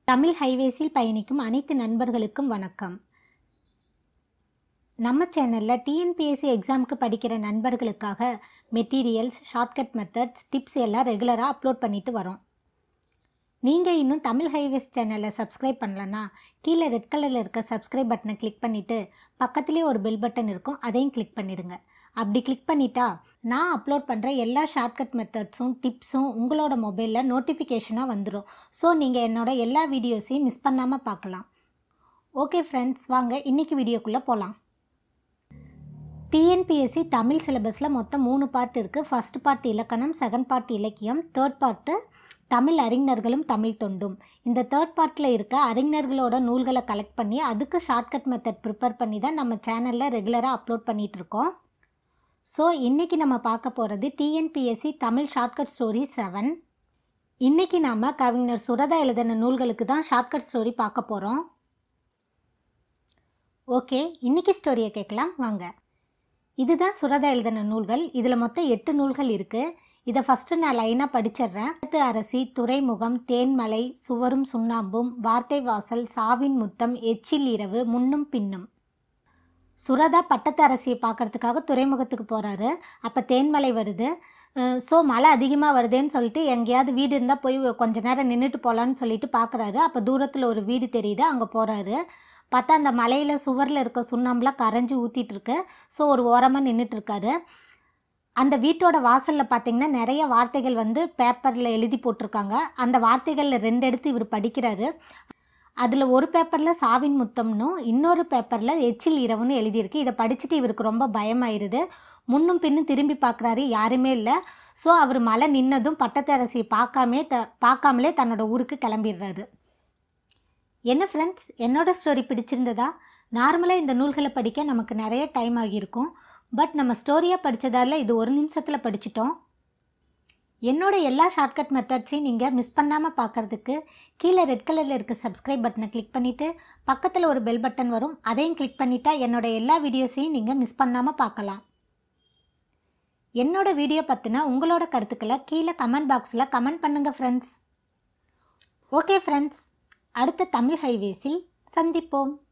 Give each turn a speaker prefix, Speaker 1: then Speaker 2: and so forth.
Speaker 1: தமிழ் ஹைவேஸில் பயணிக்கும் அனைத்து நண்பர்களுக்கும் வணக்கம் நம்ம சேனலில் டிஎன்பிஎஸ்சி எக்ஸாமுக்கு படிக்கிற நண்பர்களுக்காக மெட்டீரியல்ஸ் ஷார்ட்கட் மெத்தட்ஸ் டிப்ஸ் எல்லாம் ரெகுலராக அப்லோட் பண்ணிட்டு வரோம் நீங்கள் இன்னும் தமிழ் ஹைவேஸ் சேனலை சப்ஸ்கிரைப் பண்ணலன்னா கீழே ரெட் கலரில் இருக்க சப்ஸ்கிரைப் பட்டனை கிளிக் பண்ணிவிட்டு பக்கத்துலேயே ஒரு பெல் பட்டன் இருக்கும் அதையும் கிளிக் பண்ணிடுங்க அப்படி கிளிக் பண்ணிட்டா நான் அப்லோட் பண்ணுற எல்லா ஷார்ட்கட் மெத்தட்ஸும் டிப்ஸும் உங்களோட மொபைலில் நோட்டிஃபிகேஷனாக வந்துடும் ஸோ நீங்கள் என்னோட எல்லா வீடியோஸையும் மிஸ் பண்ணாமல் பார்க்கலாம் ஓகே ஃப்ரெண்ட்ஸ் வாங்க இன்றைக்கி வீடியோக்குள்ளே போகலாம் டிஎன்பிஎஸ்சி தமிழ் சிலபஸில் மொத்தம் மூணு பார்ட் இருக்குது ஃபஸ்ட் பார்ட் இலக்கணம் செகண்ட் பார்ட் இலக்கியம் தேர்ட் பார்ட்டு தமிழ் அறிஞர்களும் தமிழ் தொண்டும் இந்த தேர்ட் பார்ட்டில் இருக்க அறிஞர்களோட நூல்களை கலெக்ட் பண்ணி அதுக்கு ஷார்ட்கட் மெத்தட் ப்ரிப்பேர் பண்ணி தான் நம்ம சேனலில் ரெகுலராக அப்லோட் பண்ணிகிட்டு இருக்கோம் ஸோ இன்றைக்கி நம்ம பார்க்க போகிறது TNPSC Tamil shortcut story seven இன்றைக்கி நாம் கவிஞர் சுரதா எழுதின நூல்களுக்கு தான் ஷார்ட்கட் ஸ்டோரி பார்க்க போகிறோம் ஓகே இன்றைக்கி ஸ்டோரியை கேட்கலாம் வாங்க இதுதான் சுரதா எழுதின நூல்கள் இதில் மொத்தம் எட்டு நூல்கள் இருக்குது இதை ஃபஸ்ட்டு நான் லைனாக படிச்சிடுறேன் அடுத்து அரசி துறைமுகம் தேன்மலை சுவரும் சுண்ணாம்பும் வார்த்தை வாசல் சாவின் முத்தம் எச்சில் இரவு முன்னும் பின்னும் சுரதா பட்டத்து அரசியை பார்க்கறதுக்காக துறைமுகத்துக்கு போகிறாரு அப்போ தேன்மலை வருது ஸோ மழை அதிகமாக வருதுன்னு சொல்லிட்டு எங்கேயாவது வீடு இருந்தால் போய் கொஞ்ச நேரம் நின்றுட்டு போகலான்னு சொல்லிட்டு பார்க்குறாரு அப்போ தூரத்தில் ஒரு வீடு தெரியுது அங்கே போகிறாரு பார்த்தா அந்த மலையில் சுவரில் இருக்க சுண்ணாம்புலாம் கரைஞ்சி ஊற்றிட்டு இருக்கு ஸோ ஒரு ஓரமாக நின்றுட்டு இருக்காரு அந்த வீட்டோட வாசலில் பார்த்தீங்கன்னா நிறைய வார்த்தைகள் வந்து பேப்பரில் எழுதி போட்டிருக்காங்க அந்த வார்த்தைகளில் ரெண்டு எடுத்து இவர் படிக்கிறாரு அதில் ஒரு பேப்பரில் சாவின் முத்தம்னும் இன்னொரு பேப்பரில் எச்சில் இரவுன்னு எழுதியிருக்கு இதை படிச்சுட்டு இவருக்கு ரொம்ப பயமாயிருது முன்னும் பின்னும் திரும்பி பார்க்குறாரு யாருமே இல்லை ஸோ அவர் மழை நின்னதும் பட்டத்தரசியை பார்க்காமே த பார்க்காமலே தன்னோட ஊருக்கு கிளம்பிடுறாரு என்ன ஃப்ரெண்ட்ஸ் என்னோட ஸ்டோரி பிடிச்சிருந்ததா நார்மலாக இந்த நூல்களை படிக்க நமக்கு நிறைய டைம் ஆகியிருக்கும் பட் நம்ம ஸ்டோரியாக படித்ததால இது ஒரு நிமிஷத்தில் படிச்சிட்டோம் என்னோட எல்லா ஷார்ட்கட் மெத்தட்ஸையும் நீங்கள் மிஸ் பண்ணாமல் பார்க்குறதுக்கு கீழே ரெட் கலரில் இருக்க சப்ஸ்கிரைப் பட்டனை கிளிக் பண்ணிவிட்டு பக்கத்தில் ஒரு பெல் பட்டன் வரும் அதையும் கிளிக் பண்ணிட்டா என்னோட எல்லா வீடியோஸையும் நீங்கள் மிஸ் பண்ணாமல் பார்க்கலாம் என்னோட வீடியோ பற்றினா உங்களோட கருத்துக்களை கீழே கமெண்ட் பாக்ஸில் கமெண்ட் பண்ணுங்கள் ஃப்ரெண்ட்ஸ் ஓகே ஃப்ரெண்ட்ஸ் அடுத்த தமிழ் ஹைவேஸில் சந்திப்போம்